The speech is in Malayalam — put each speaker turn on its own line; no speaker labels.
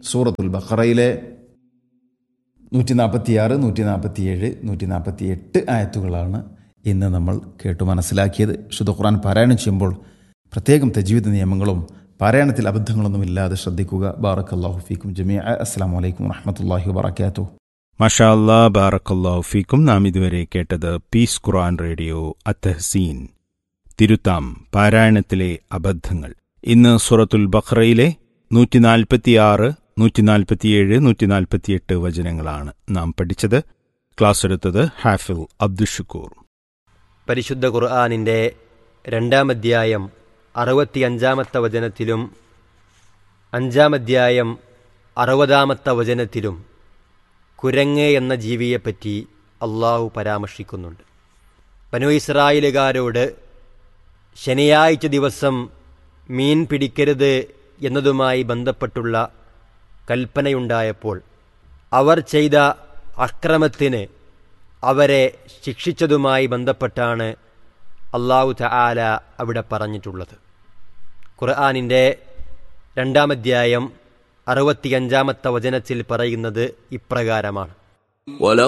സൂറത്തുൽ ബഖറയിലെ നൂറ്റി നാൽപ്പത്തിയാറ് നൂറ്റി നാൽപ്പത്തിയേഴ് നൂറ്റി നാൽപ്പത്തി എട്ട് ആയത്തുകളാണ് ഇന്ന് നമ്മൾ കേട്ടു മനസ്സിലാക്കിയത് ശുദ്ധ ഖുർആൻ പാരായണം ചെയ്യുമ്പോൾ പ്രത്യേകം തജീവിത നിയമങ്ങളും പാരായണത്തിൽ അബദ്ധങ്ങളൊന്നും ഇല്ലാതെ ശ്രദ്ധിക്കുക ബാറക്കല്ലാഹു ഫീക്കും ജമിയ അസ്സാം വലൈക്കും വറഹമത്തല്ലാഹി വാബർക്കാത്തു
മഷാ അല്ലാ ബാറക്കല്ലാഹു ഫീക്കും നാം ഇതുവരെ കേട്ടത് പീസ് ഖുർആൻ റേഡിയോ അത്തഹസീൻ തിരുത്താം പാരായണത്തിലെ അബദ്ധങ്ങൾ ഇന്ന് സൂറത്തുൽ ബഖ്റയിലെ നൂറ്റി നാൽപ്പത്തിയാറ് നൂറ്റി നാൽപ്പത്തിയേഴ് നൂറ്റി നാൽപ്പത്തിയെട്ട് വചനങ്ങളാണ് നാം പഠിച്ചത് ക്ലാസ് എടുത്തത് ഹാഫിൽ അബ്ദുഷക്കൂർ
പരിശുദ്ധ ഖുർആാനിൻ്റെ രണ്ടാം അധ്യായം അറുപത്തിയഞ്ചാമത്തെ വചനത്തിലും അഞ്ചാം അധ്യായം അറുപതാമത്തെ വചനത്തിലും കുരങ്ങ് എന്ന ജീവിയെപ്പറ്റി അള്ളാഹു പരാമർശിക്കുന്നുണ്ട് ബനു ഇസ്രായേലുകാരോട് ശനിയാഴ്ച ദിവസം മീൻ പിടിക്കരുത് എന്നതുമായി ബന്ധപ്പെട്ടുള്ള കൽപ്പനയുണ്ടായപ്പോൾ അവർ ചെയ്ത അക്രമത്തിന് അവരെ ശിക്ഷിച്ചതുമായി ബന്ധപ്പെട്ടാണ് അള്ളാഹു തആല അവിടെ പറഞ്ഞിട്ടുള്ളത് ഖുർആാനിൻ്റെ രണ്ടാമധ്യായം അറുപത്തിയഞ്ചാമത്തെ വചനത്തിൽ പറയുന്നത് ഇപ്രകാരമാണ്